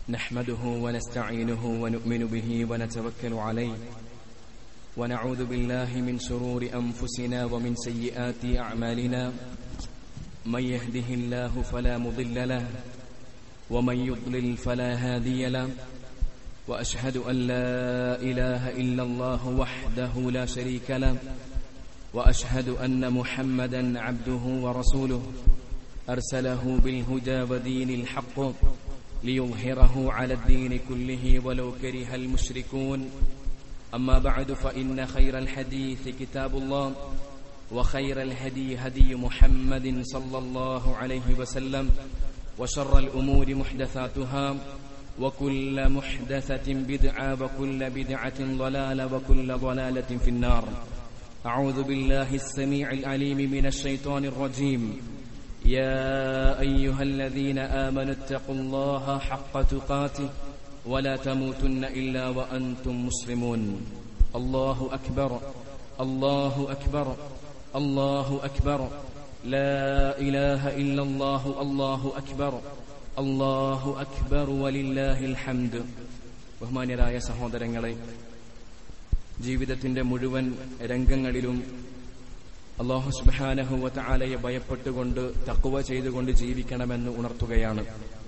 نحمده ونستعينه ونؤمن به ونتوكل عليه ونعوذ بالله من شرور أنفسنا ومن سيئات أعمالنا من يهده الله فلا مضل له ومن يضلل فلا هادي له وأشهد أن لا إله إلا الله وحده لا شريك له وأشهد أن محمدا عبده ورسوله أرسله بالهدى ودين الحق ليظهره على الدين كله ولو كره المشركون أما بعد فإن خير الحديث كتاب الله وخير الهدي هدي محمد صلى الله عليه وسلم وشر الأمور محدثاتها وكل محدثة بدعة وكل بدعة ضلالة وكل ضلالة في النار أعوذ بالله السميع العليم من الشيطان الرجيم يا أيها الذين آمنوا اتقوا الله حق تقاته ولا تموتن إلا وأنتم مسلمون الله أكبر الله أكبر الله أكبر لا إله إلا الله الله أكبر അള്ളാഹു അക്ബർ വലില്ലാഹിൽ ഹംദ് ബഹുമാന്യരായ സഹോദരങ്ങളെ ജീവിതത്തിന്റെ മുഴുവൻ രംഗങ്ങളിലും അള്ളാഹു സുബാനഹുവത്ത് ആലയെ ഭയപ്പെട്ടുകൊണ്ട് തക്കുവ ചെയ്തുകൊണ്ട് ജീവിക്കണമെന്ന് ഉണർത്തുകയാണ്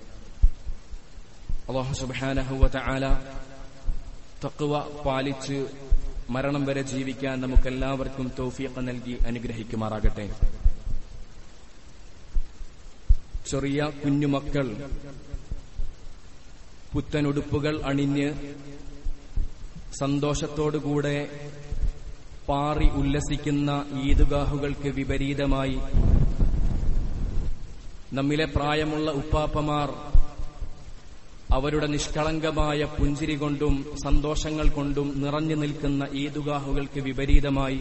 അള്ളാഹു സുബാനഹുവത്ത് ആല തക്കുവ പാലിച്ച് മരണം വരെ ജീവിക്കാൻ നമുക്കെല്ലാവർക്കും തൗഫീഖ് നൽകി അനുഗ്രഹിക്കുമാറാകട്ടെ ചെറിയ കുഞ്ഞുമക്കൾ പുത്തനുടുപ്പുകൾ അണിഞ്ഞ് സന്തോഷത്തോടുകൂടെ പാറി ഉല്ലസിക്കുന്ന ഈദുഗാഹുകൾക്ക് വിപരീതമായി നമ്മിലെ പ്രായമുള്ള ഉപ്പാപ്പമാർ അവരുടെ നിഷ്കളങ്കമായ പുഞ്ചിരി കൊണ്ടും സന്തോഷങ്ങൾ കൊണ്ടും നിറഞ്ഞു നിൽക്കുന്ന ഈദുഗാഹുകൾക്ക് വിപരീതമായി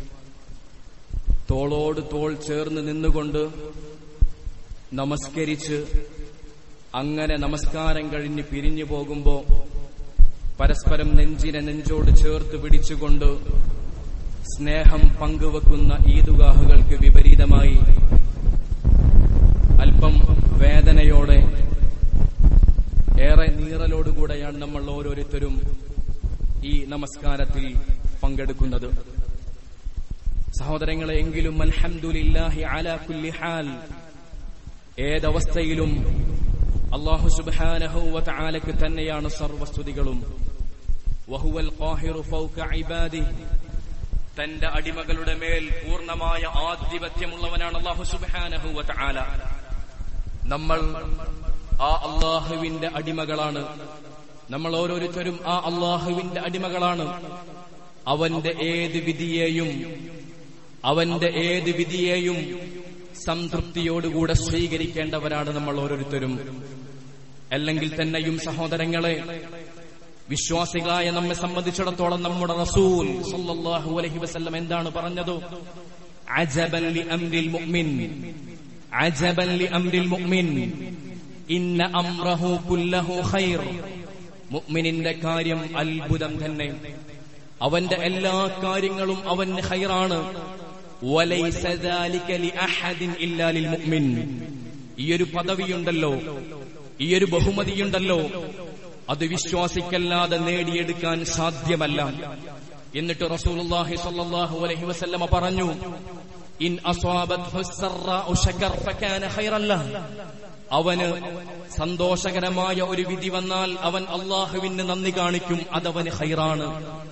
തോളോട് തോൾ ചേർന്ന് നിന്നുകൊണ്ട് നമസ്കരിച്ച് അങ്ങനെ നമസ്കാരം കഴിഞ്ഞ് പിരിഞ്ഞു പോകുമ്പോ പരസ്പരം നെഞ്ചിനെ നെഞ്ചോട് ചേർത്ത് പിടിച്ചുകൊണ്ട് സ്നേഹം പങ്കുവെക്കുന്ന ഈദുഗാഹുകൾക്ക് വിപരീതമായി അല്പം വേദനയോടെ ഏറെ നീറലോടുകൂടെയാണ് നമ്മൾ ഓരോരുത്തരും ഈ നമസ്കാരത്തിൽ പങ്കെടുക്കുന്നത് സഹോദരങ്ങളെ എങ്കിലും അൽഹംദുലില്ലാഹി അലാ കുല്ലി ഹാൽ ഏതവസ്ഥയിലും അള്ളാഹു സുബ്ഹാനഹു തആലക്ക് തന്നെയാണ് സർവസ്തുതികളും വഹുവൽ ഖാഹിറു ഫൗക ഇബാദിഹി തന്റെ അടിമകളുടെ മേൽ പൂർണ്ണമായ ആധിപത്യമുള്ളവനാണ് അള്ളാഹു സുബ്ഹാനഹു തആല നമ്മൾ ആ അള്ളാഹുവിന്റെ അടിമകളാണ് നമ്മൾ ഓരോരുത്തരും ആ അള്ളാഹുവിന്റെ അടിമകളാണ് അവന്റെ ഏത് വിധിയെയും അവന്റെ ഏത് വിധിയെയും സംതൃപ്തിയോടുകൂടെ സ്വീകരിക്കേണ്ടവരാണ് നമ്മൾ ഓരോരുത്തരും അല്ലെങ്കിൽ തന്നെയും സഹോദരങ്ങളെ വിശ്വാസികളായ നമ്മെ സംബന്ധിച്ചിടത്തോളം നമ്മുടെ റസൂൽ സല്ലല്ലാഹു അലൈഹി വസല്ലം എന്താണ് പറഞ്ഞത് അജബൻ ലി അംരിൽ മുഅ്മിൻ അജബൻ ലി അംരിൽ മുഅ്മിൻ ഇന്ന അംറഹു കുല്ലഹു ഖൈർ മുഅ്മിനിന്റെ കാര്യം അത്ഭുതം തന്നെ അവന്റെ എല്ലാ കാര്യങ്ങളും അവന് ഖൈറാണ് വലൈസ ദാലിക ലി അഹദിൻ ഇല്ലാ ലിൽ മുഅ്മിൻ ഈ ഒരു പദവിയുണ്ടല്ലോ ഈ ഒരു ബഹുമതിയുണ്ടല്ലോ അത് വിശ്വാസിക്കല്ലാതെ നേടിയെടുക്കാൻ സാധ്യമല്ല എന്നിട്ട് റസൂലുള്ളാഹി സ്വല്ലല്ലാഹു അലൈഹി വസല്ലമ പറഞ്ഞു ഇൻ അസ്വാബത്ഹു സർറാഉ ശകർ ഫകാന ഖൈറൻ ലഹ് അവന് സന്തോഷകരമായ ഒരു വിധി വന്നാൽ അവൻ അള്ളാഹുവിന് നന്ദി കാണിക്കും അതവന് ഖൈറാണ്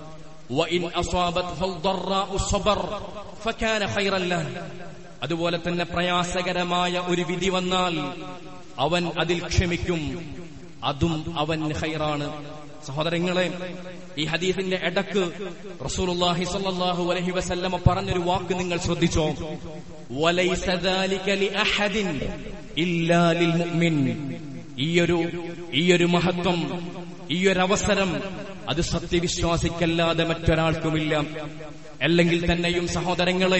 അതുപോലെ തന്നെ പ്രയാസകരമായ ഒരു വിധി വന്നാൽ അവൻ അതിൽ ക്ഷമിക്കും അതും അവൻ ഹൈറാണ് സഹോദരങ്ങളെ ഈ ഹദീസിന്റെ ഇടക്ക് റസൂലുള്ളാഹി സ്വല്ലല്ലാഹു അലൈഹി വസല്ലമ പറഞ്ഞൊരു വാക്ക് നിങ്ങൾ ശ്രദ്ധിച്ചോ വലൈസ ദാലിക ലി അഹദിൻ ഇല്ലാ ലിൽ മുഅ്മിൻ ഈയൊരു ഈയൊരു മഹത്വം ഈയൊരു അവസരം അത് സത്യവിശ്വാസിക്കല്ലാതെ മറ്റൊരാൾക്കുമില്ല അല്ലെങ്കിൽ തന്നെയും സഹോദരങ്ങളെ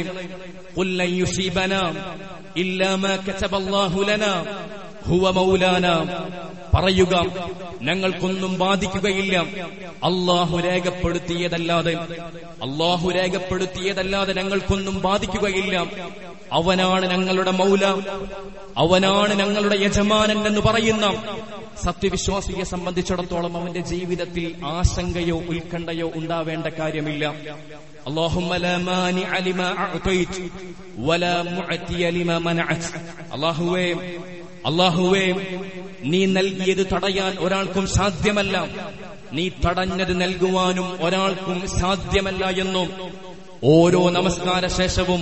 ഹുവ മൗലാന പറയുക ഞങ്ങൾക്കൊന്നും ബാധിക്കുകയില്ല അള്ളാഹു രേഖപ്പെടുത്തിയതല്ലാതെ അള്ളാഹു രേഖപ്പെടുത്തിയതല്ലാതെ ഞങ്ങൾക്കൊന്നും ബാധിക്കുകയില്ല അവനാണ് ഞങ്ങളുടെ മൗല അവനാണ് ഞങ്ങളുടെ യജമാനൻ എന്ന് പറയുന്ന സത്യവിശ്വാസിയെ സംബന്ധിച്ചിടത്തോളം അവന്റെ ജീവിതത്തിൽ ആശങ്കയോ ഉത്കണ്ഠയോ ഉണ്ടാവേണ്ട കാര്യമില്ല اللهم لا مانع لما أعطيت ولا معتي لما منعت അള്ളാഹുവേ അള്ളാഹുവേ നീ നൽകിയത് തടയാൻ ഒരാൾക്കും സാധ്യമല്ല നീ തടഞ്ഞത് നൽകുവാനും ഒരാൾക്കും സാധ്യമല്ല എന്നും ഓരോ നമസ്കാര ശേഷവും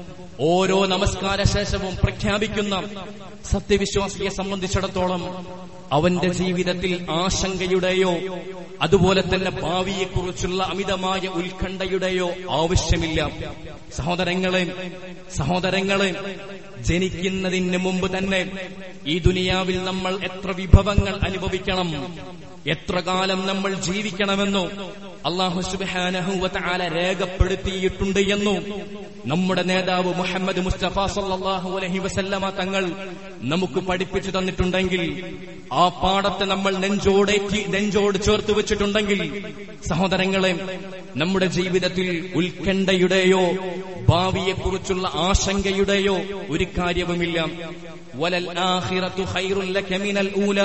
ഓരോ നമസ്കാര ശേഷവും പ്രഖ്യാപിക്കുന്ന സത്യവിശ്വാസിയെ സംബന്ധിച്ചിടത്തോളം അവന്റെ ജീവിതത്തിൽ ആശങ്കയുടെയോ അതുപോലെ തന്നെ ഭാവിയെക്കുറിച്ചുള്ള അമിതമായ ഉത്കണ്ഠയുടെയോ ആവശ്യമില്ല സഹോദരങ്ങളെ സഹോദരങ്ങളെ ജനിക്കുന്നതിന് മുമ്പ് തന്നെ ഈ ദുനിയാവിൽ നമ്മൾ എത്ര വിഭവങ്ങൾ അനുഭവിക്കണം എത്ര കാലം നമ്മൾ ജീവിക്കണമെന്നോ അള്ളാഹു സുബാനഹുവല രേഖപ്പെടുത്തിയിട്ടുണ്ട് എന്നും നമ്മുടെ നേതാവ് മുഹമ്മദ് മുസ്തഫ സല്ലാഹു അലഹി വസല്ലമ തങ്ങൾ നമുക്ക് പഠിപ്പിച്ചു തന്നിട്ടുണ്ടെങ്കിൽ ആ പാഠത്തെ നമ്മൾ നെഞ്ചോടേറ്റി നെഞ്ചോട് ചേർത്ത് വെച്ചിട്ടുണ്ടെങ്കിൽ സഹോദരങ്ങളെ നമ്മുടെ ജീവിതത്തിൽ ഉത്കണ്ഠയുടെയോ ഭാവിയെക്കുറിച്ചുള്ള ആശങ്കയുടെയോ ഒരു കാര്യവുമില്ല വലൽ ആഖിറത്തു ഖൈറുൽ ലക മിനൽ ഊല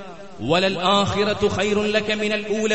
വലൽ ആഖിറത്തു ഖൈറുൽ ലക മിനൽ ഊല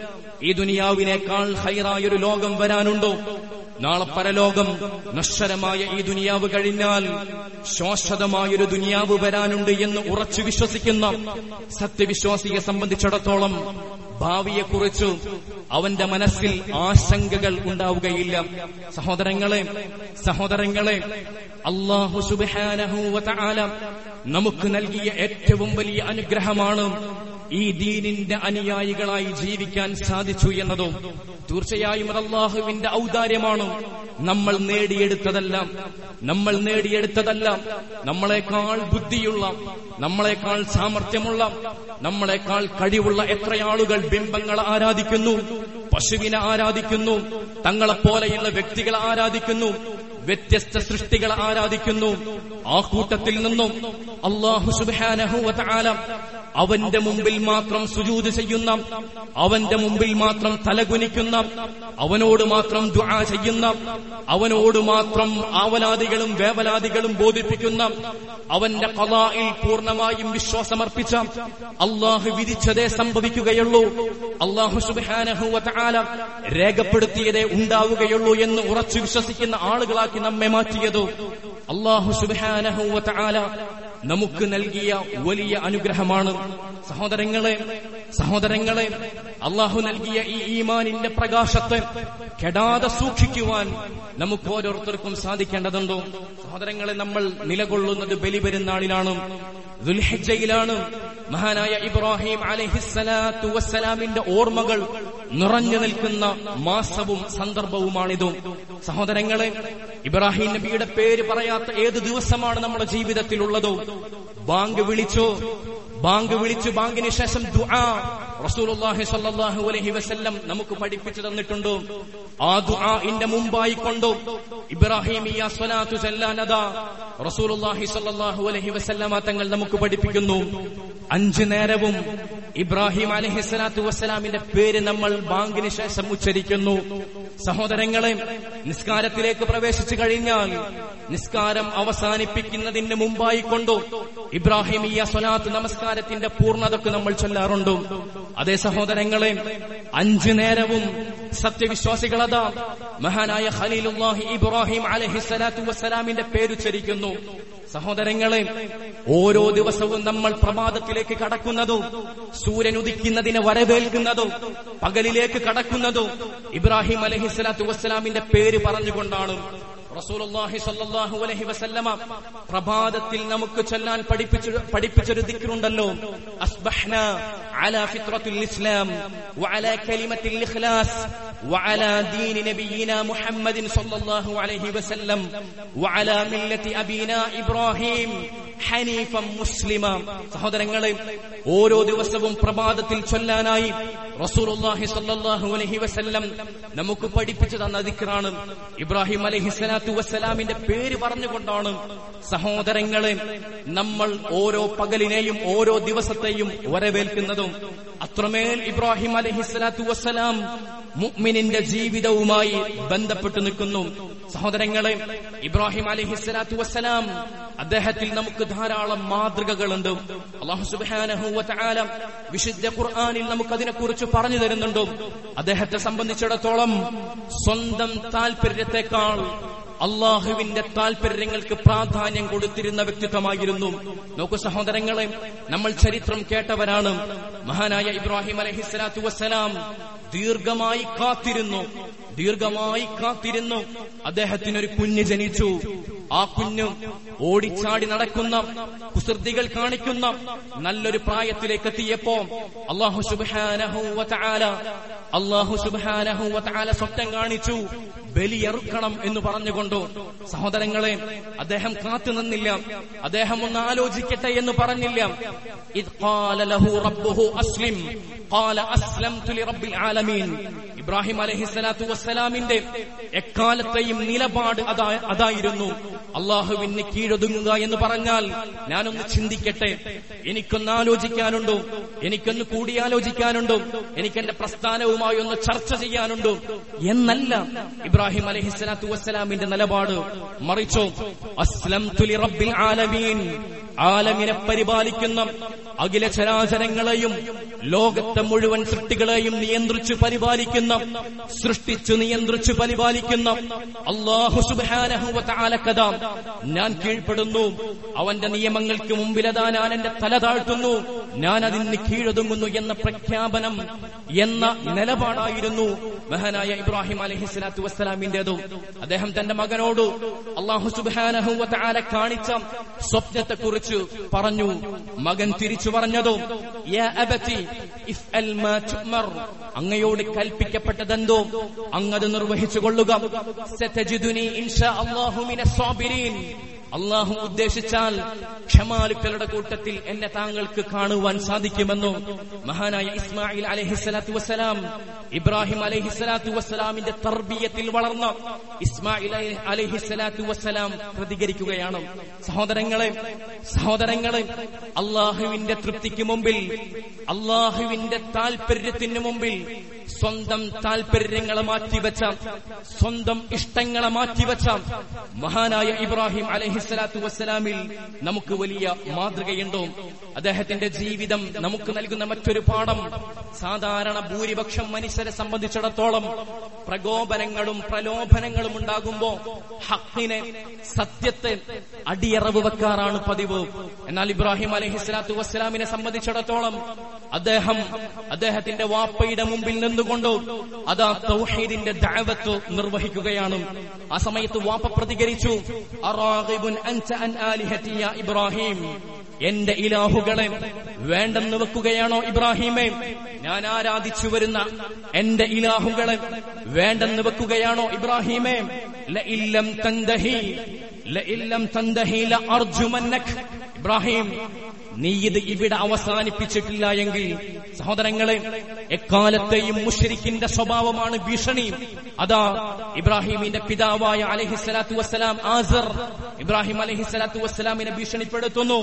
ഈ ദുനിയാവിനേക്കാൾ ഹൈറായൊരു ലോകം വരാനുണ്ടോ നാളെ പരലോകം നശ്വരമായ ഈ ദുനിയാവ് കഴിഞ്ഞാൽ ശാശ്വതമായൊരു ദുനിയാവ് വരാനുണ്ട് എന്ന് ഉറച്ചു വിശ്വസിക്കുന്ന സത്യവിശ്വാസിയെ സംബന്ധിച്ചിടത്തോളം ഭാവിയെക്കുറിച്ച് അവന്റെ മനസ്സിൽ ആശങ്കകൾ ഉണ്ടാവുകയില്ല സഹോദരങ്ങളെ സഹോദരങ്ങളെ അള്ളാഹു സുബാനഹൂവല നമുക്ക് നൽകിയ ഏറ്റവും വലിയ അനുഗ്രഹമാണ് ഈ ദീനിന്റെ അനുയായികളായി ജീവിക്കാൻ സാധിച്ചു എന്നതും തീർച്ചയായും അത് അള്ളാഹുവിന്റെ ഔദാര്യമാണ് നമ്മൾ നേടിയെടുത്തതല്ല നമ്മൾ നേടിയെടുത്തതല്ല നമ്മളെക്കാൾ ബുദ്ധിയുള്ള നമ്മളെക്കാൾ സാമർഥ്യമുള്ള നമ്മളെക്കാൾ കഴിവുള്ള എത്ര ആളുകൾ ബിംബങ്ങളെ ആരാധിക്കുന്നു പശുവിനെ ആരാധിക്കുന്നു തങ്ങളെപ്പോലെയുള്ള വ്യക്തികളെ ആരാധിക്കുന്നു വ്യത്യസ്ത സൃഷ്ടികളെ ആരാധിക്കുന്നു ആ കൂട്ടത്തിൽ നിന്നും അള്ളാഹു സുബാനഹുല അവന്റെ മുമ്പിൽ മാത്രം സുജൂത് ചെയ്യുന്ന അവന്റെ മുമ്പിൽ മാത്രം തലകുനിക്കുന്ന അവനോട് മാത്രം ദുആ ചെയ്യുന്ന അവനോട് മാത്രം ആവലാദികളും വേവലാദികളും ബോധിപ്പിക്കുന്ന അവന്റെ കലായിൽ പൂർണ്ണമായും വിശ്വാസമർപ്പിച്ച അള്ളാഹു വിധിച്ചതേ സംഭവിക്കുകയുള്ളൂ അള്ളാഹു സുബാനഹുല രേഖപ്പെടുത്തിയതേ ഉണ്ടാവുകയുള്ളൂ എന്ന് ഉറച്ചു വിശ്വസിക്കുന്ന ആളുകളാക്കി നമ്മെ മാറ്റിയതോ അള്ളാഹു സുബാനഹുല നമുക്ക് നൽകിയ വലിയ അനുഗ്രഹമാണ് സഹോദരങ്ങളെ സഹോദരങ്ങളെ അള്ളാഹു നൽകിയ ഈ ഈമാനിന്റെ പ്രകാശത്തെ കെടാതെ സൂക്ഷിക്കുവാൻ നമുക്ക് ഓരോരുത്തർക്കും സാധിക്കേണ്ടതുണ്ടോ സഹോദരങ്ങളെ നമ്മൾ നിലകൊള്ളുന്നത് ബലിപെരുന്നാളിലാണ് ദുൽഹജ്ജയിലാണ് മഹാനായ ഇബ്രാഹിം അലഹിസ്സലാത്തു വസ്സലാമിന്റെ ഓർമ്മകൾ നിറഞ്ഞു നിൽക്കുന്ന മാസവും സന്ദർഭവുമാണിതും സഹോദരങ്ങളെ ഇബ്രാഹിം നബിയുടെ പേര് പറയാത്ത ഏത് ദിവസമാണ് നമ്മുടെ ജീവിതത്തിലുള്ളതോ ബാങ്ക് വിളിച്ചോ ബാങ്ക് വിളിച്ചു ബാങ്കിന് ശേഷം ദുആ റസൂലുള്ളാഹി സ്വല്ലല്ലാഹു അലൈഹി വസല്ലം നമുക്ക് പഠിപ്പിച്ചു തന്നിട്ടുണ്ട് ആ ദുആഇന്റെ മുമ്പായി കൊണ്ടു ഇബ്രാഹിമിയ സ്വലാത്തു ചെല്ലാനതാ റസൂലുള്ളാഹി സ്വല്ലല്ലാഹു അലൈഹി വസല്ലമ തങ്ങൾ നമുക്ക് പഠിപ്പിക്കുന്നു അഞ്ചു നേരവും ഇബ്രാഹിം അലൈഹി സ്വലാത്തു വസ്സലാമിന്റെ പേര് നമ്മൾ ബാങ്കിന് ശേഷം ഉച്ചരിക്കുന്നു സഹോദരങ്ങളെ നിസ്കാരത്തിലേക്ക് പ്രവേശിച്ചു കഴിഞ്ഞാൽ നിസ്കാരം അവസാനിപ്പിക്കുന്നതിന് മുമ്പായി കൊണ്ടു ഇബ്രാഹിമിയ സ്വലാത്ത് നമസ്കാരത്തിന്റെ പൂർണ്ണതക്ക് നമ്മൾ ചൊല്ലാറുണ്ട് അതേ സഹോദരങ്ങളെ അഞ്ചു നേരവും സത്യവിശ്വാസികളതാ മഹാനായ ഖലീലുല്ലാഹി ഇബ്രാഹിം അലഹി സ്വലാത്തു വസ്സലാമിന്റെ പേരുച്ചരിക്കുന്നു സഹോദരങ്ങളെ ഓരോ ദിവസവും നമ്മൾ പ്രഭാതത്തിലേക്ക് കടക്കുന്നതും സൂര്യൻ ഉദിക്കുന്നതിനെ വരവേൽക്കുന്നതും പകലിലേക്ക് കടക്കുന്നതും ഇബ്രാഹിം അലഹി സ്വലാത്തു വസ്സലാമിന്റെ പേര് പറഞ്ഞുകൊണ്ടാണ് റസൂലുള്ളാഹി സ്വല്ലല്ലാഹു അലൈഹി വസല്ലമ പ്രഭാതത്തിൽ നമുക്ക് ചൊല്ലാൻ പഠിപ്പിച്ചു പഠിപ്പിച്ചൊരു ദിക്റുണ്ടല്ലോ അസ്ബഹ്ന അലാ ഫിത്രത്തുൽ ഇസ്ലാം വഅലാ കലിമത്തിൽ ഇഖ്ലാസ് وعلى دين نبينا محمد صلى الله عليه وسلم وعلى ملة أبينا إبراهيم ഹനീഫം മുസ്ലിമ സഹോദരങ്ങളെ ഓരോ ദിവസവും പ്രഭാതത്തിൽ ചൊല്ലാനായി റസൂലുള്ളാഹി സ്വല്ലല്ലാഹു അലൈഹി വസല്ലം നമുക്ക് പഠിപ്പിച്ചു തന്ന ദിക്റാണ് ഇബ്രാഹിം അലൈഹി സ്വലാത്തു വസ്സലാമിന്റെ പേര് പറഞ്ഞുകൊണ്ടാണ് സഹോദരങ്ങളെ നമ്മൾ ഓരോ പകലിനെയും ഓരോ ദിവസത്തെയും വരവേൽക്കുന്നതും അത്രമേൽ ഇബ്രാഹിം അലൈഹി സ്വലാത്തു വസ്സലാം മുഅ്മിനിന്റെ ജീവിതവുമായി ബന്ധപ്പെട്ട് നിൽക്കുന്നു സഹോദരങ്ങളെ ഇബ്രാഹിം അലഹിസ്സലാത്തു വസ്സലാം അദ്ദേഹത്തിൽ നമുക്ക് ധാരാളം മാതൃകകളുണ്ട് അള്ളാഹു സുബ്ഹാനഹു വതആല വിശുദ്ധ ഖുർആനിൽ നമുക്ക് അതിനെക്കുറിച്ച് പറഞ്ഞു തരുന്നുണ്ട് അദ്ദേഹത്തെ സംബന്ധിച്ചിടത്തോളം സ്വന്തം താല്പര്യത്തെക്കാൾ അള്ളാഹുവിന്റെ താല്പര്യങ്ങൾക്ക് പ്രാധാന്യം കൊടുത്തിരുന്ന വ്യക്തിത്വമായിരുന്നു നോക്കൂ സഹോദരങ്ങളെ നമ്മൾ ചരിത്രം കേട്ടവരാണ് മഹാനായ ഇബ്രാഹിം അലഹിസ്സലാത്തു വസ്സലാം ദീർഘമായി കാത്തിരുന്നു ദീർഘമായി കാത്തിരുന്നു അദ്ദേഹത്തിനൊരു കുഞ്ഞ് ജനിച്ചു ആ കുഞ്ഞ് ഓടിച്ചാടി നടക്കുന്ന കുസൃതികൾ കാണിക്കുന്ന നല്ലൊരു പ്രായത്തിലേക്ക് എത്തിയപ്പോ അള്ളാഹു സുബാനഹുല അള്ളാഹു സുബാനഹുല സ്വപ്നം കാണിച്ചു ബലിയെറുക്കണം എന്ന് പറഞ്ഞുകൊണ്ടു സഹോദരങ്ങളെ അദ്ദേഹം കാത്തു നിന്നില്ല അദ്ദേഹം ഒന്ന് ആലോചിക്കട്ടെ എന്ന് പറഞ്ഞില്ല ഇത് ഖാല ലഹു റബ്ബുഹു അസ്ലിം ഖാല അസ്ലംതു ലിറബ്ബിൽ ആലമീൻ ഇബ്രാഹിം അലഹിസ്സലാത്തു വസ്സലാമിന്റെ എക്കാലത്തെയും നിലപാട് അതാ അതായിരുന്നു അള്ളാഹുവിന് കീഴൊതുങ്ങുക എന്ന് പറഞ്ഞാൽ ഞാനൊന്ന് ചിന്തിക്കട്ടെ എനിക്കൊന്ന് ആലോചിക്കാനുണ്ടോ എനിക്കൊന്ന് കൂടിയാലോചിക്കാനുണ്ടോ എനിക്ക് എന്റെ പ്രസ്ഥാനവുമായി ഒന്ന് ചർച്ച ചെയ്യാനുണ്ടോ എന്നല്ല ഇബ്രാഹിം അലഹിസ്സലാത്തു വസ്സലാമിന്റെ നിലപാട് മറിച്ചോ അസ്ലം തുലി റബ്ബിൽ ആലമീൻ ആലമിനെ പരിപാലിക്കുന്ന അഖില ചരാചരങ്ങളെയും ലോകത്തെ മുഴുവൻ സൃഷ്ടികളെയും നിയന്ത്രിച്ചു പരിപാലിക്കുന്ന സൃഷ്ടിച്ചു നിയന്ത്രിച്ചു പരിപാലിക്കുന്ന അള്ളാഹു സുബാനഹുവല ഞാൻ കീഴ്പ്പെടുന്നു അവന്റെ നിയമങ്ങൾക്ക് മുമ്പിലതാ ഞാൻ എന്റെ തല താഴ്ത്തുന്നു ഞാൻ അതിന് കീഴൊതുങ്ങുന്നു എന്ന പ്രഖ്യാപനം എന്ന നിലപാടായിരുന്നു മഹാനായ ഇബ്രാഹിം അലഹിസ്ലാത്തു വസ്സലാമിന്റേതും അദ്ദേഹം തന്റെ മകനോട് അള്ളാഹു സുബാനഹുവല കാണിച്ച സ്വപ്നത്തെക്കുറിച്ച് പറഞ്ഞു മകൻ തിരിച്ചു പറഞ്ഞതോ യാ അബതി ഇഫ്അൽ മാ തുഅ്മർ അങ്ങയോട് കൽപ്പിക്കപ്പെട്ടതെന്തോ അങ്ങത് നിർവഹിച്ചു കൊള്ളുക സതജിദുനി ഇൻഷാ അല്ലാഹു മിനസ് സാബിരീൻ അള്ളാഹു ഉദ്ദേശിച്ചാൽ ക്ഷമാലുക്കളുടെ കൂട്ടത്തിൽ എന്നെ താങ്കൾക്ക് കാണുവാൻ സാധിക്കുമെന്നും മഹാനായ ഇസ്മായിൽ അലഹിസ്സലാത്തു വസ്സലാം ഇബ്രാഹിം അലഹിസ്സലാത്തു വസ്സലാമിന്റെ തർബീയത്തിൽ വളർന്ന ഇസ്മായിൽ അലഹിസ്സലാത്തു വസ്സലാം പ്രതികരിക്കുകയാണ് സഹോദരങ്ങളെ സഹോദരങ്ങളെ അള്ളാഹുവിന്റെ തൃപ്തിക്ക് മുമ്പിൽ അള്ളാഹുവിന്റെ താല്പര്യത്തിന് മുമ്പിൽ സ്വന്തം താല്പര്യങ്ങളെ മാറ്റിവെച്ച സ്വന്തം ഇഷ്ടങ്ങളെ മാറ്റിവെച്ച മഹാനായ ഇബ്രാഹിം അലഹിസ്സലാത്തു വസ്സലാമിൽ നമുക്ക് വലിയ മാതൃകയുണ്ടോ അദ്ദേഹത്തിന്റെ ജീവിതം നമുക്ക് നൽകുന്ന മറ്റൊരു പാഠം സാധാരണ ഭൂരിപക്ഷം മനുഷ്യരെ സംബന്ധിച്ചിടത്തോളം പ്രകോപനങ്ങളും പ്രലോഭനങ്ങളും ഉണ്ടാകുമ്പോ ഹക്കിനെ സത്യത്തെ അടിയറവ് വെക്കാറാണ് പതിവ് എന്നാൽ ഇബ്രാഹിം അലഹിസ്ലാത്തു വസ്സലാമിനെ സംബന്ധിച്ചിടത്തോളം അദ്ദേഹം അദ്ദേഹത്തിന്റെ വാപ്പയുടെ മുമ്പിൽ നിന്നുകൊണ്ട് അതാ തൗഹീദിന്റെ ദഅവത്ത് നിർവഹിക്കുകയാണ് ആ സമയത്ത് വാപ്പ പ്രതികരിച്ചു അറാഗിബുൻ അൻത അൻ ആലിഹതി യാ ഇബ്രാഹിം എന്റെ ഇലാഹുകളെ വേണ്ടെന്ന് വെക്കുകയാണോ ഇബ്രാഹിമേ ഞാൻ ആരാധിച്ചു വരുന്ന എന്റെ ഇലാഹുകളെ വേണ്ടെന്ന് വെക്കുകയാണോ ഇബ്രാഹിമേ ലഇല്ലം തന്തഹി ലഇല്ലം തന്തഹി ലഅർജുമന്നക് ഇബ്രാഹിം നീ ഇത് ഇവിടെ അവസാനിപ്പിച്ചിട്ടില്ല എങ്കിൽ സഹോദരങ്ങളെ എക്കാലത്തെയും മുഷരിക്കിന്റെ സ്വഭാവമാണ് ഭീഷണി അതാ ഇബ്രാഹിമിന്റെ പിതാവായ അലഹിസ്സലാത്തു വസ്സലാം ആസർ ഇബ്രാഹിം അലഹിസ്സലാത്തു വസ്സലാമിനെ ഭീഷണിപ്പെടുത്തുന്നു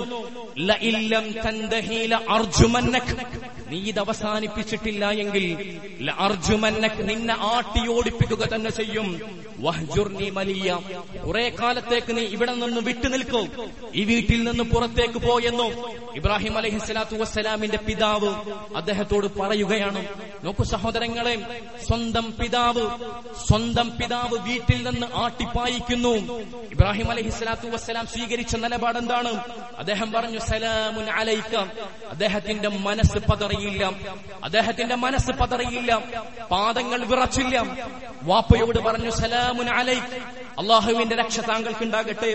ലഇല്ലം തന്തഹി ലഅർജുമന്നക് നീ ഇത് അവസാനിപ്പിച്ചിട്ടില്ല എങ്കിൽ ലഅർജുമന്നക് നിന്നെ ആട്ടി ഓടിപ്പിക്കുക തന്നെ ചെയ്യും വഹ്ജുർനി മലിയ കുറെ കാലത്തേക്ക് നീ ഇവിടെ നിന്ന് വിട്ടു നിൽക്കൂ ഈ വീട്ടിൽ നിന്ന് പുറത്തേക്ക് പോയെന്നു ഇബ്രാഹിം അലഹിസ്സലാത്തു വസ്സലാമിന്റെ പിതാവ് അദ്ദേഹത്തോട് പറയുകയാണ് നോക്കൂ സഹോദരങ്ങളെ സ്വന്തം പിതാവ് സ്വന്തം പിതാവ് വീട്ടിൽ നിന്ന് ആട്ടിപ്പായിക്കുന്നു ഇബ്രാഹിം അലഹിസ്സലാത്തു വസ്സലാം സ്വീകരിച്ച നിലപാട് എന്താണ് അദ്ദേഹം പറഞ്ഞു സലാമുൻ അലൈക്ക അദ്ദേഹത്തിന്റെ മനസ്സ് പതറിയില്ല അദ്ദേഹത്തിന്റെ മനസ്സ് പതറിയില്ല പാദങ്ങൾ വിറച്ചില്ല വാപ്പയോട് പറഞ്ഞു സലാമുൻ അലൈക്ക് അള്ളാഹുവിന്റെ രക്ഷ താങ്കൾക്ക് ഉണ്ടാകട്ടെ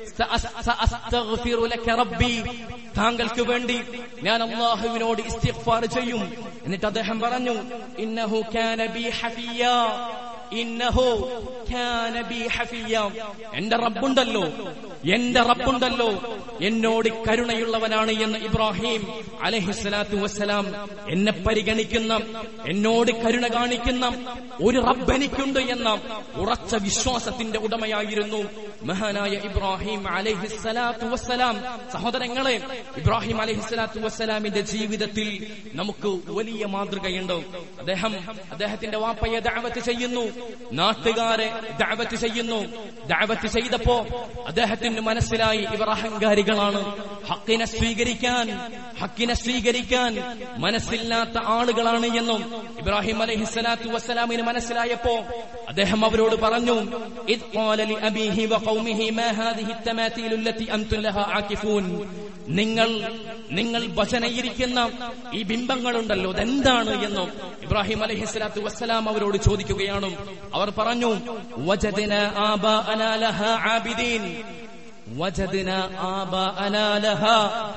താങ്കൾക്ക് വേണ്ടി ഞാൻ അള്ളാഹുവിനോട് ഇസ്തിഗ്ഫാർ ചെയ്യും എന്നിട്ട് അദ്ദേഹം പറഞ്ഞു ഇന്നഹു കാന ബി ഹഫിയ ഇന്നഹു കാന ബി ഹഫിയ എന്റെ റബ്ബുണ്ടല്ലോ എന്റെ റബ്ബുണ്ടല്ലോ എന്നോട് കരുണയുള്ളവനാണ് എന്ന് ഇബ്രാഹിം അലഹിസ്സലാത്തു വസ്സലാം എന്നെ പരിഗണിക്കുന്ന എന്നോട് കരുണ കാണിക്കുന്ന ഒരു റബ്ബ് എനിക്കുണ്ട് എന്ന ഉറച്ച വിശ്വാസത്തിന്റെ ഉടമയായിരുന്നു മഹാനായ ഇബ്രാഹിം അലൈഹിസ്സലാത്തു വസ്സലാം സഹോദരങ്ങളെ ഇബ്രാഹിം അലൈഹിസ്സലാത്തു വസ്സലാമിന്റെ ജീവിതത്തിൽ നമുക്ക് വലിയ മാതൃകയുണ്ട് അദ്ദേഹം അദ്ദേഹത്തിന്റെ വാപ്പയെ ദഅവത്ത് ചെയ്യുന്നു നാട്ടുകാരെ ദഅവത്ത് ചെയ്യുന്നു ദഅവത്ത് ചെയ്തപ്പോ അദ്ദേഹത്തിന് മനസ്സിലായി ഇവർ അഹങ്കാരികളാണ് ഹക്കിനെ സ്വീകരിക്കാൻ ഹക്കിനെ സ്വീകരിക്കാൻ മനസ്സില്ലാത്ത ആളുകളാണ് എന്നും ഇബ്രാഹിം അലൈഹിസ്സലാത്തു വസ്സലാമിന് മനസ്സിലായപ്പോ അദ്ദേഹം അവരോട് പറഞ്ഞു ഇദ് ഖാല ലി അബീഹി വഖൗമിഹി മാ ഹാദിഹി التماثيل التي أنتم لها عاكفون നിങ്ങൾ നിങ്ങൾ ഭജനയിരിക്കുന്ന ഈ ബിംബങ്ങളുണ്ടല്ലോ അതെന്താണ് എന്നും ഇബ്രാഹിം അലൈഹിസ്സലാത്തു വസ്സലാം അവരോട് ചോദിക്കുകയാണ് അവർ പറഞ്ഞു വജദന ആബാഅനാ ലഹാ ആബിദീൻ വജദ്ന ആബാഅനാ ലഹാ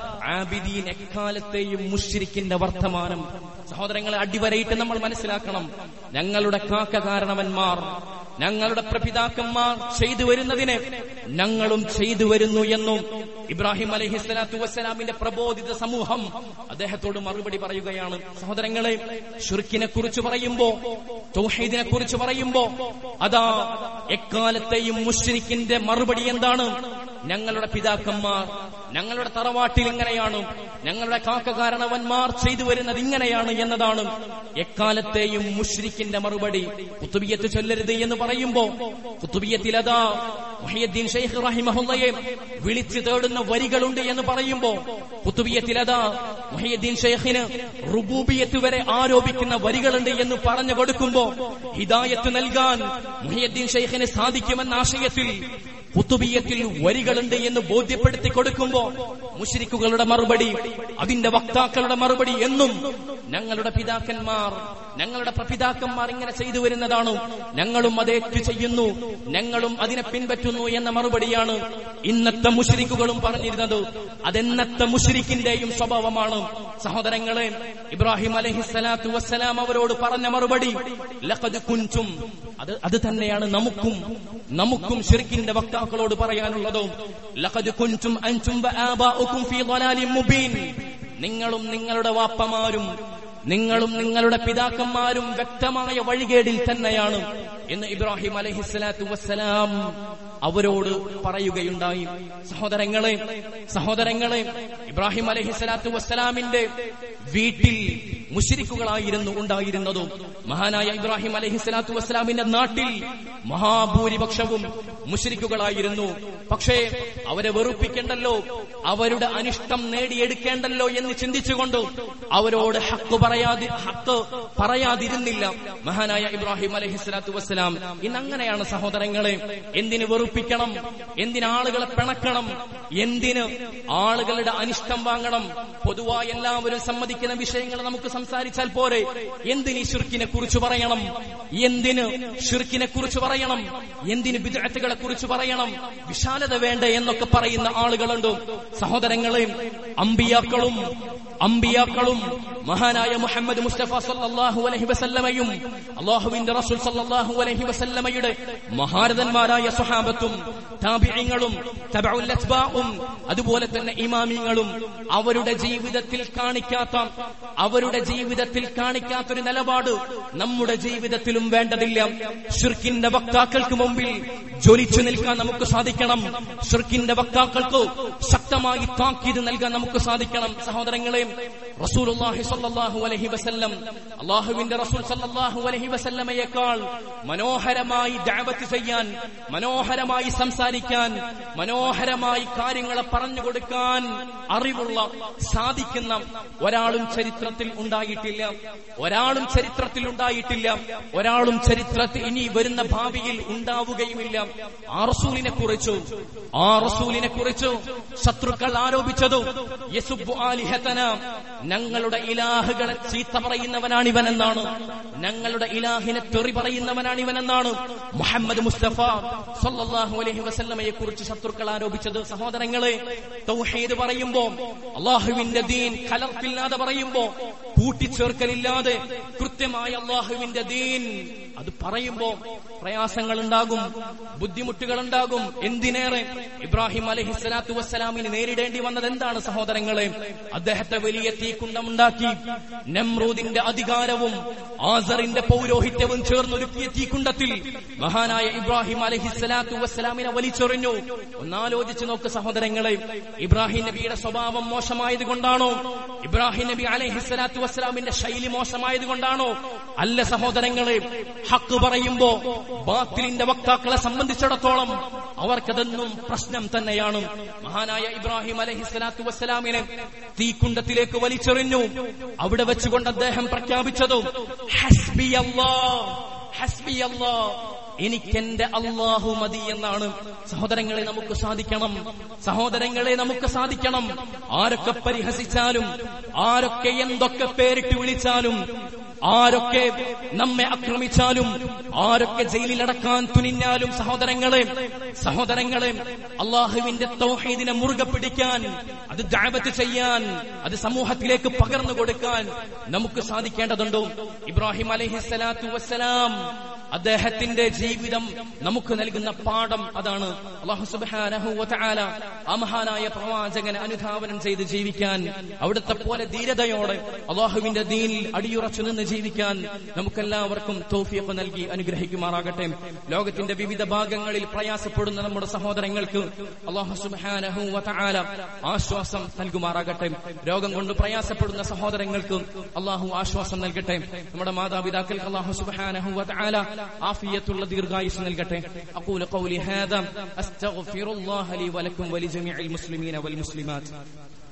ആബിദീൻ എക്കാലത്തെയും മുശ്രിക്കിന്റെ വർത്തമാനം സഹോദരങ്ങളെ അടിവരയിട്ട് നമ്മൾ മനസ്സിലാക്കണം ഞങ്ങളുടെ കാക്ക കാരണവന്മാർ ഞങ്ങളുടെ പ്രപിതാക്കന്മാർ ചെയ്തു വരുന്നതിനെ ഞങ്ങളും ചെയ്തു വരുന്നു എന്നും ഇബ്രാഹിം അലഹി സ്വലാത്തു വസ്സലാമിന്റെ പ്രബോധിത സമൂഹം അദ്ദേഹത്തോട് മറുപടി പറയുകയാണ് സഹോദരങ്ങളെ ഷുർക്കിനെ കുറിച്ച് പറയുമ്പോ തൗഹീദിനെ കുറിച്ച് പറയുമ്പോ അതാ എക്കാലത്തെയും മുഷ്രിക്കിന്റെ മറുപടി എന്താണ് ഞങ്ങളുടെ പിതാക്കന്മാർ ഞങ്ങളുടെ തറവാട്ടിൽ ഇങ്ങനെയാണ് ഞങ്ങളുടെ കാക്കകാരണവന്മാർ ചെയ്തു വരുന്നത് ഇങ്ങനെയാണ് എന്നതാണ് എക്കാലത്തെയും മുഷ്രിക്കിന്റെ മറുപടി കുത്തുബിയത്ത് ചൊല്ലരുത് എന്ന് പറയുമ്പോ കുത്തുബിയത്തിൽ അതാ മുഹിയദ്ദീൻ ഷെയ്ഖ് റഹിമഹുല്ലയെ വിളിച്ചു തേടുന്ന വരികളുണ്ട് എന്ന് പറയുമ്പോ കുത്തുബിയത്തിൽ അതാ മുഹിയദ്ദീൻ ഷെയ്ഖിന് റുബൂബിയത്ത് വരെ ആരോപിക്കുന്ന വരികളുണ്ട് എന്ന് പറഞ്ഞു കൊടുക്കുമ്പോ ഹിദായത്ത് നൽകാൻ മുഹിയദ്ദീൻ ഷെയ്ഖിന് സാധിക്കുമെന്ന ആശയത്തിൽ കുത്തുബിയത്തിൽ വരികളുണ്ട് എന്ന് ബോധ്യപ്പെടുത്തി കൊടുക്കുമ്പോ മുഷരിക്കുകളുടെ മറുപടി അതിന്റെ വക്താക്കളുടെ മറുപടി എന്നും ഞങ്ങളുടെ പിതാക്കന്മാർ ഞങ്ങളുടെ പ്രപിതാക്കന്മാർ ഇങ്ങനെ ചെയ്തു വരുന്നതാണ് ഞങ്ങളും അതേറ്റു ചെയ്യുന്നു ഞങ്ങളും അതിനെ പിൻപറ്റുന്നു എന്ന മറുപടിയാണ് ഇന്നത്തെ മുഷരിക്കുകളും പറഞ്ഞിരുന്നത് അതെന്നത്തെ മുഷരിക്കിന്റെയും സ്വഭാവമാണ് സഹോദരങ്ങളെ ഇബ്രാഹിം അലഹിസ്സലാത്തു വസ്സലാം അവരോട് പറഞ്ഞ മറുപടി ലഖദ് കുഞ്ചും അത് അത് തന്നെയാണ് നമുക്കും നമുക്കും ഷിർക്കിന്റെ വക്താക്കളോട് പറയാനുള്ളതും ലഖദ് കുഞ്ചും അൻതും വആബാഉകും ഫീ ളലാലിൻ മുബീൻ നിങ്ങളും നിങ്ങളുടെ വാപ്പമാരും നിങ്ങളും നിങ്ങളുടെ പിതാക്കന്മാരും വ്യക്തമായ വഴികേടിൽ തന്നെയാണ് എന്ന് ഇബ്രാഹിം അലഹിസ്സലാത്തു വസ്സലാം അവരോട് പറയുകയുണ്ടായി സഹോദരങ്ങളെ സഹോദരങ്ങളെ ഇബ്രാഹിം അലഹിസ്സലാത്തു വസ്സലാമിന്റെ വീട്ടിൽ മുഷിരിക്കുകളായിരുന്നു ഉണ്ടായിരുന്നതും മഹാനായ ഇബ്രാഹിം അലഹിസ്സലാത്തു വസ്സലാമിന്റെ നാട്ടിൽ മഹാഭൂരിപക്ഷവും മുഷിരിക്കുകളായിരുന്നു പക്ഷേ അവരെ വെറുപ്പിക്കേണ്ടല്ലോ അവരുടെ അനിഷ്ടം നേടിയെടുക്കേണ്ടല്ലോ എന്ന് ചിന്തിച്ചുകൊണ്ട് അവരോട് ഹക്ക് പറയാതി ഹക്ക് പറയാതിരുന്നില്ല മഹാനായ ഇബ്രാഹിം അലഹിസ്സലാത്തു വസ്സലാം ഇന്ന് അങ്ങനെയാണ് സഹോദരങ്ങളെ എന്തിന് വെറുപ്പിക്കണം എന്തിന് ആളുകളെ പിണക്കണം എന്തിന് ആളുകളുടെ അനിഷ്ടം വാങ്ങണം പൊതുവായി എല്ലാവരും സമ്മതിക്കുന്ന വിഷയങ്ങൾ നമുക്ക് സംസാരിച്ചാൽ പോരെ എന്തിന് ഈ ഷിർക്കിനെ കുറിച്ച് പറയണം എന്തിന് ഷിർക്കിനെ കുറിച്ച് പറയണം എന്തിന് വിദഗ്ധകളെ കുറിച്ച് പറയണം വിശാലത വേണ്ട എന്നൊക്കെ പറയുന്ന ആളുകളുണ്ട് സഹോദരങ്ങളെയും അമ്പിയാക്കളും അമ്പിയാക്കളും മഹാനായ മുഹമ്മദ് മുസ്തഫ സല്ലല്ലാഹു അലൈഹി വസല്ലമയും അള്ളാഹുവിന്റെ റസൂൽ സല്ലല്ലാഹു അലൈഹി വസല്ലമയുടെ മഹാരഥന്മാരായ സ്വഹാബത്തും താബിഈങ്ങളും തബഉൽ അത്ബാഉം അതുപോലെ തന്നെ ഇമാമിങ്ങളും അവരുടെ ജീവിതത്തിൽ കാണിക്കാത്ത അവരുടെ ജീവിതത്തിൽ കാണിക്കാത്തൊരു നിലപാട് നമ്മുടെ ജീവിതത്തിലും വേണ്ടതില്ല ഷിർക്കിന്റെ വക്താക്കൾക്ക് മുമ്പിൽ ജ്വലിച്ചു നിൽക്കാൻ നമുക്ക് സാധിക്കണം ഷിർക്കിന്റെ വക്താക്കൾക്ക് ശക്തമായി താക്കീത് നൽകാൻ നമുക്ക് സാധിക്കണം സഹോദരങ്ങളെ റസൂലുള്ളാഹി സ്വല്ലല്ലാഹു അലൈഹി വസല്ലം അള്ളാഹുവിന്റെ റസൂൽ സല്ലല്ലാഹു അലൈഹി വസല്ലമയേക്കാൾ മനോഹരമായി ദഅവത്ത് ചെയ്യാൻ മനോഹരമായി സംസാരിക്കാൻ മനോഹരമായി കാര്യങ്ങളെ പറഞ്ഞു കൊടുക്കാൻ അറിവുള്ള സാധിക്കുന്ന ഒരാളും ചരിത്രത്തിൽ ഉണ്ടായിട്ടില്ല ഒരാളും ചരിത്രത്തിൽ ഉണ്ടായിട്ടില്ല ഒരാളും ചരിത്രത്തിൽ ഇനി വരുന്ന ഭാവിയിൽ ഉണ്ടാവുകയുമില്ല ആ റസൂലിനെ കുറിച്ചു ആ റസൂലിനെ കുറിച്ചു ശത്രുക്കൾ ആരോപിച്ചതു യസുബ്ബു ആലിഹതന ഞങ്ങളുടെ ഇലാഹുകളെ ചീത്ത പറയുന്നവനാണ് ഇവനെന്നാണ് ഞങ്ങളുടെ ഇലാഹിനെ തെറി പറയുന്നവനാണ് ഇവനെന്നാണ് മുഹമ്മദ് മുസ്തഫ സല്ലല്ലാഹു അലൈഹി വസല്ലമയെ കുറിച്ച് ശത്രുക്കൾ ആരോപിച്ചത് സഹോദരങ്ങളെ തൗഹീദ് പറയുമ്പോ അള്ളാഹുവിന്റെ ദീൻ കലർപ്പില്ലാതെ പറയുമ്പോ കൂട്ടിച്ചേർക്കലില്ലാതെ കൃത്യമായ അള്ളാഹുവിന്റെ ദീൻ അത് പറയുമ്പോ പ്രയാസങ്ങൾ ഉണ്ടാകും ബുദ്ധിമുട്ടുകൾ ഉണ്ടാകും എന്തിനേറെ ഇബ്രാഹിം അലഹിസ്സലാത്തു വസ്സലാമിന് നേരിടേണ്ടി വന്നത് എന്താണ് സഹോദരങ്ങളെ അദ്ദേഹത്തെ വലിയ തീക്കുണ്ടമുണ്ടാക്കി നമ്രൂദിന്റെ അധികാരവും ആസറിന്റെ പൗരോഹിത്യവും ചേർന്നൊരുക്കിയ തീക്കുണ്ടത്തിൽ മഹാനായ ഇബ്രാഹിം അലഹിസ്സലാത്തു വസ്സലാമിനെ വലിച്ചെറിഞ്ഞു ഒന്നാലോചിച്ച് നോക്ക് സഹോദരങ്ങളെ ഇബ്രാഹിം നബിയുടെ സ്വഭാവം മോശമായത് കൊണ്ടാണോ ഇബ്രാഹിം നബി അലഹിസ്സലാത്തു വസ്സലാമിന്റെ ശൈലി മോശമായത് കൊണ്ടാണോ അല്ല സഹോദരങ്ങളെ ഹക്ക് പറയുമ്പോ ബാത്തിലിന്റെ വക്താക്കളെ സംബന്ധിച്ചിടത്തോളം അവർക്കതെന്നും പ്രശ്നം തന്നെയാണ് മഹാനായ ഇബ്രാഹിം അലഹിസ്സലാത്തു വസ്സലാമിനെ തീക്കുണ്ടത്തിലേക്ക് വലിച്ചെറിഞ്ഞു അവിടെ വെച്ചുകൊണ്ട് അദ്ദേഹം പ്രഖ്യാപിച്ചതു ഹസ്ബി അല്ലാ ഹസ്ബി അല്ലാ എനിക്കെന്റെ അള്ളാഹു മതി എന്നാണ് സഹോദരങ്ങളെ നമുക്ക് സാധിക്കണം സഹോദരങ്ങളെ നമുക്ക് സാധിക്കണം ആരൊക്കെ പരിഹസിച്ചാലും ആരൊക്കെ എന്തൊക്കെ പേരിട്ട് വിളിച്ചാലും ആരൊക്കെ നമ്മെ ആക്രമിച്ചാലും ആരൊക്കെ ജയിലിലടക്കാൻ തുനിഞ്ഞാലും സഹോദരങ്ങളെ സഹോദരങ്ങളെ അള്ളാഹുവിന്റെ തൗഹീദിനെ മുറുകെ പിടിക്കാൻ അത് ദാവത്ത് ചെയ്യാൻ അത് സമൂഹത്തിലേക്ക് പകർന്നു കൊടുക്കാൻ നമുക്ക് സാധിക്കേണ്ടതുണ്ടോ ഇബ്രാഹിം അലഹിസ്സലാത്തു വസ്സലാം അദ്ദേഹത്തിന്റെ ജീവിതം നമുക്ക് നൽകുന്ന പാഠം അതാണ് അള്ളാഹു സുബ്ഹാനഹു വതആല ആ മഹാനായ പ്രവാചകനെ അനുധാവനം ചെയ്ത് ജീവിക്കാൻ അവിടുത്തെ പോലെ ധീരതയോടെ അള്ളാഹുവിന്റെ ദീനിൽ അടിയുറച്ചു നിന്ന് ജീവിക്കാൻ നമുക്കെല്ലാവർക്കും തോഫിയൊക്കെ നൽകി അനുഗ്രഹിക്കുമാറാകട്ടെ ലോകത്തിന്റെ വിവിധ ഭാഗങ്ങളിൽ പ്രയാസപ്പെടുന്ന നമ്മുടെ സഹോദരങ്ങൾക്ക് അള്ളാഹു സുബ്ഹാനഹു വതആല ആശ്വാസം നൽകുമാറാകട്ടെ രോഗം കൊണ്ട് പ്രയാസപ്പെടുന്ന സഹോദരങ്ങൾക്ക് അള്ളാഹു ആശ്വാസം നൽകട്ടെ നമ്മുടെ മാതാപിതാക്കൾക്ക് അള്ളാഹു സുബ്ഹാനഹു വതആല ആഫിയത്തുള്ള ദീർഘായുസ് നൽകട്ടെ അഖൂല ഖൗലി ഹാദാ അസ്തഗ്ഫിറുല്ലാഹ ലി വലക്കും വലിജമീഇൽ മുസ്ലിമീന വൽ മുസ്ലിമാത്ത്